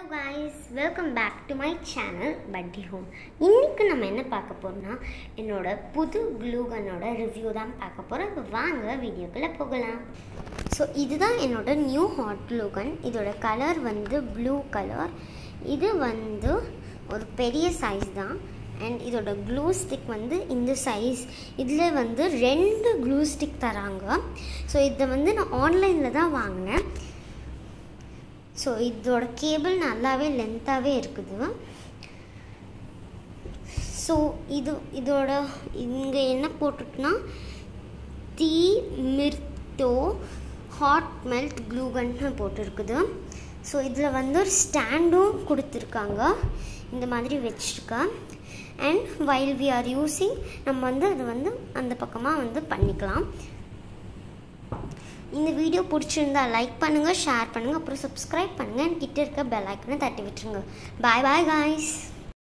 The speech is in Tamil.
guys welcome back to my channel Patti home இன்றைக்கி நம்ம என்ன பார்க்க போகிறோம்னா என்னோட புது க்ளூகனோட ரிவ்யூ தான் பார்க்க போகிறோம் வாங்க வீடியோக்குள்ளே போகலாம் ஸோ இதுதான் என்னோட நியூ ஹாட் க்ளூகன் இதோட கலர் வந்து ப்ளூ கலர் இது வந்து ஒரு பெரிய சைஸ் தான் அண்ட் இதோட க்ளூ ஸ்டிக் வந்து இந்த சைஸ் இதில் வந்து ரெண்டு க்ளூ ஸ்டிக் தராங்க ஸோ இதை வந்து நான் ஆன்லைனில் தான் வாங்கினேன் ஸோ இதோட கேபிள் நல்லாவே லென்த்தாகவே இருக்குது ஸோ இது இதோட இங்கே என்ன போட்டுட்டுனா தீ மிர்டோ ஹாட் மெல்ட் க்ளூகன்னு போட்டிருக்குது ஸோ இதில் வந்து ஒரு ஸ்டாண்டும் கொடுத்துருக்காங்க இந்த மாதிரி வச்சுருக்கேன் and while we are using நம்ம வந்து அது வந்து அந்த பக்கமாக வந்து பண்ணிக்கலாம் இந்த வீடியோ பிடிச்சிருந்தா லைக் பண்ணுங்கள் ஷேர் பண்ணுங்கள் அப்புறம் சப்ஸ்கிரைப் பண்ணுங்கள் கிட்ட இருக்க பெல் ஐக்கனை தட்டி விட்டுருங்க பாய் பாய் காய்ஸ்